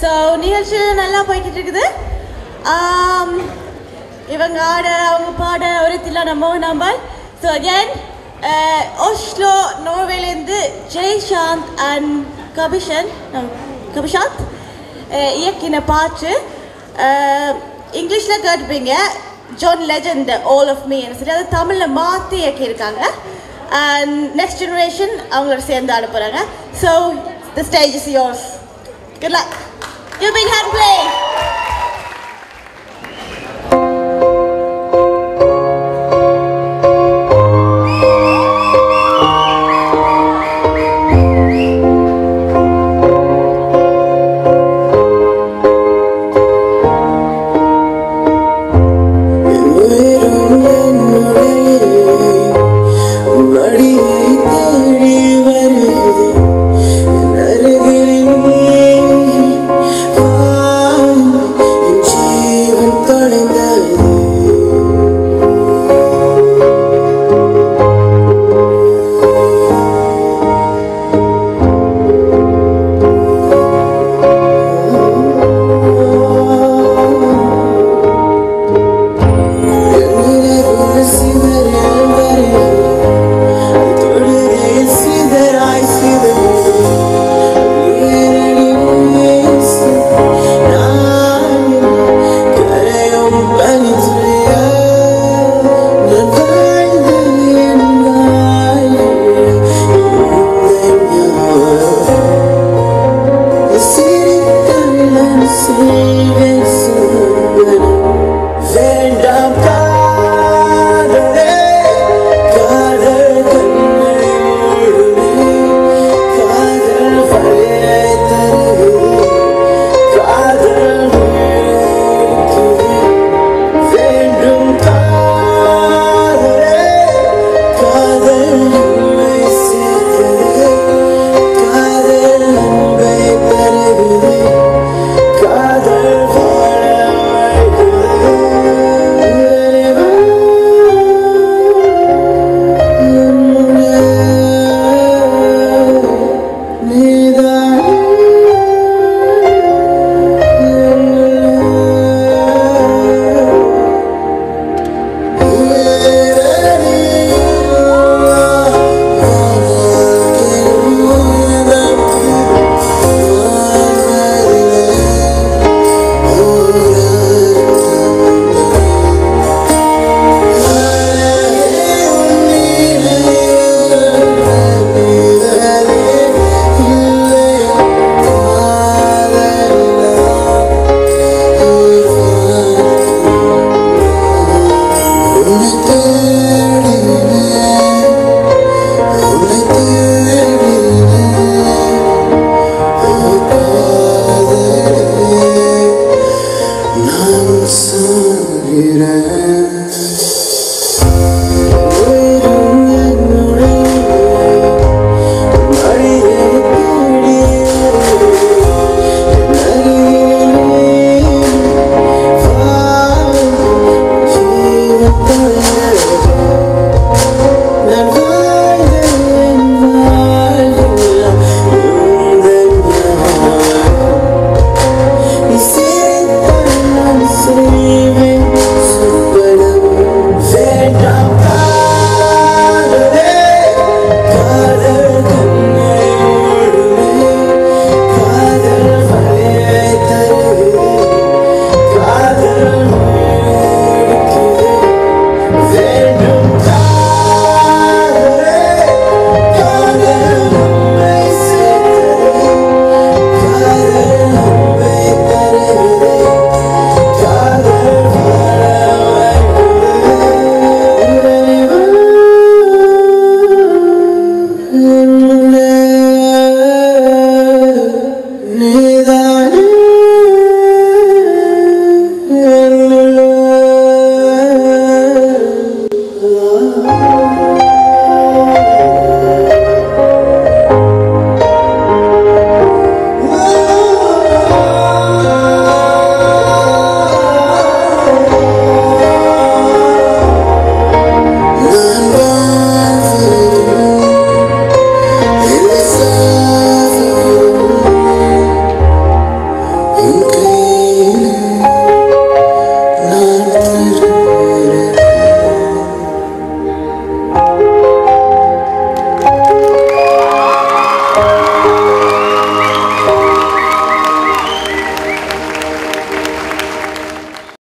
So நிகழ்ச்சி நல்லா போய்கிட்டு இருக்குது ஆம், இவங்க ஆட அவங்க பாட ஒரு தில்லான மோகன் நம்பர் ஸோ அகேன் ஓஸ்லோ நோர்வேலேருந்து ஜெய்சாந்த் அண்ட் கபிஷன் கபிஷாந்த் அஹ், இயக்கின பாட்டு இங்கிலீஷில் கேட்டுப்பீங்க ஜான் லெஜண்ட் ஆல் ஆஃப் மீன்னு சொல்லி அதை தமிழில் மாற்றி இயக்கியிருக்காங்க அண்ட் நெக்ஸ்ட் ஜெனரேஷன் அவங்களோட சேர்ந்து ஆட போகிறாங்க so the stage is yours good luck you big hand play உயிரும் என்னுடைய மடியை தேடி வருகிறது என் அருகில் நீ வா, என் ஜீவன் தொலைந்தது என்னிலே சிதறல் வருகிறது தொழுகையில் சிதறாய் சிதறுகிறது ஏனடி இயேசு, நான் கரையும் பனித்துளியா, நான் வாழ்ந்த என் வாழ்வில் உந்தன் ஞாபகம். சிரித்தால் நான் செய்வேன் சுதந்திரம். வேண்டாம் காதலே, காதல் கண்ணை மூடுமே, காதல் வலியை தருகிறே, காதல் உயிர்க்குதே. வேண்டும் காதலே, காதல் நம்மை சேர்க்கிறதே, காதல் அன்பை தருகிறதே, காதல் வாழ வைக்கிறதே. இறைவா, என்னுடைய நீதான் நான் சாகிறேன்